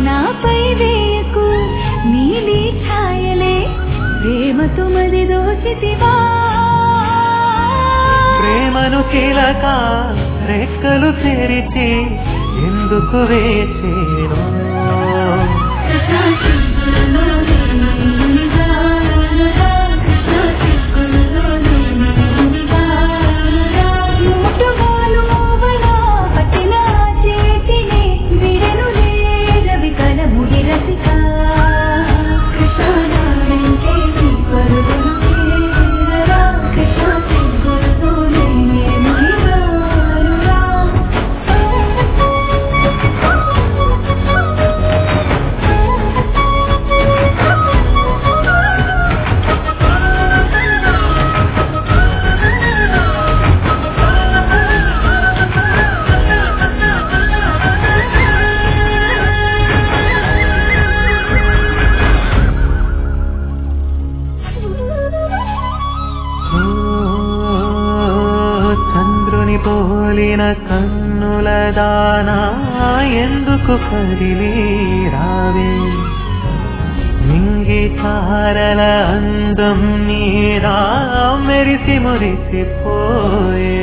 నాపై వేయకు నీలి ఛాయలే ప్రేమతో మది దోచితివా ప్రేమను కీలక రెక్కలు తెరిచి ఎందుకు వేచేను కృష్ణ సిగ్గులలో నీనిగా, కృష్ణ సిగ్గులలో నీనిగా. మూటుగాలు మూవలా పట్టిన చేతిని విడనులే రవికల ముడి రసిక. కృష్ణ నాడంటే నీ పరుగులు తీరరా, కృష్ణ సిగ్గులతో నేనే మునిగానురా. ఓ, చంద్రుని పోలిన కన్నుల దానా ఎందుకు కదిలి రావే మింగి తారల అందం నీరా మెరిసి మురిసిపోయే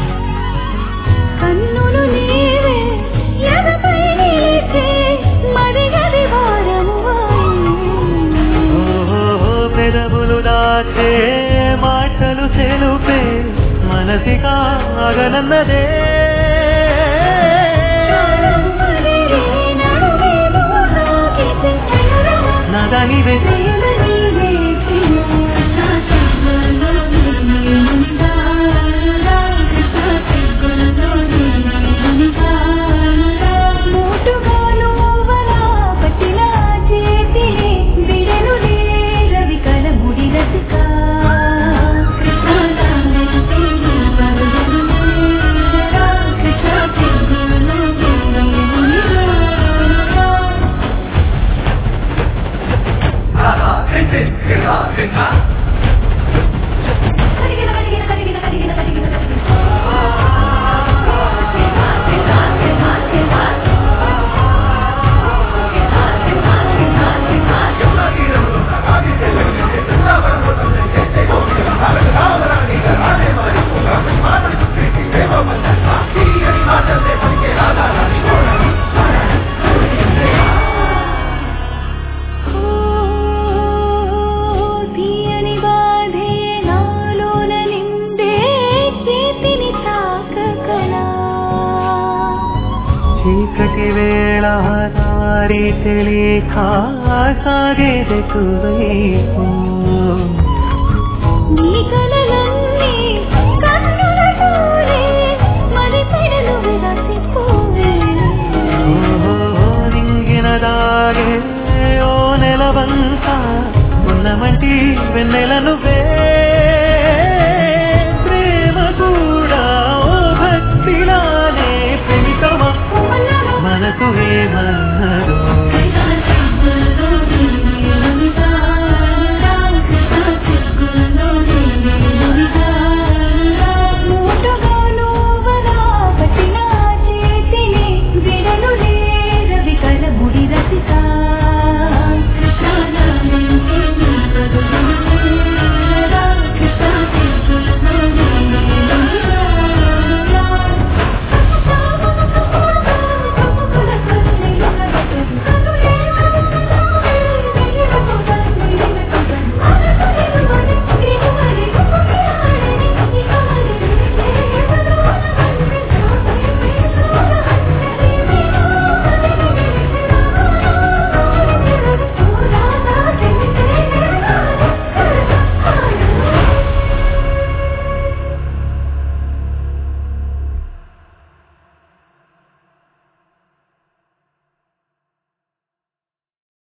కన్నులు నీవే ఎదపై నిలిచే మదిగది భారమువాయి. ఓ పెదవులు దాచే మాటలు తెలుపే మనసి కాగనన్నదే మదిరే నడుమేమో తాకితే చెరవా. నదనివే ప్రేమ నీవే చిన్న కృష్ణ సిగ్గులలో నీనే మునిగానురా. కృష్ణ సిగ్గులలో నీనే మునిగానురా. మోటుగాలు మూవలా పట్టిన చేతిని విడనులే రవికల ముడి రసిక. కృష్ణ నాడంటే నీ పరుగులు తీరరా. కృష్ణ సిగ్గులలో నీనే మునిగానురా. కరిగిన కరిగిన కరిగిన కరిగిన కరిగిన కరిగిన తీయని బాధే నాలోన నిండే చేతిని తాకకలా చీకటి వేళ దారి తెలియక సాగేదెటు వైపు నీ కలలన్నీ కన్నుల తోలే మరి పెడలు విరసిపోవే ఓహో నింగిన దాగే ఓ నెలవంక ఉన్నమంటి వెన్నెల నువ్వే ప్రేమ కూడా ఓ భక్తిలానే ప్రేమితమా మనసు ఏమన్నా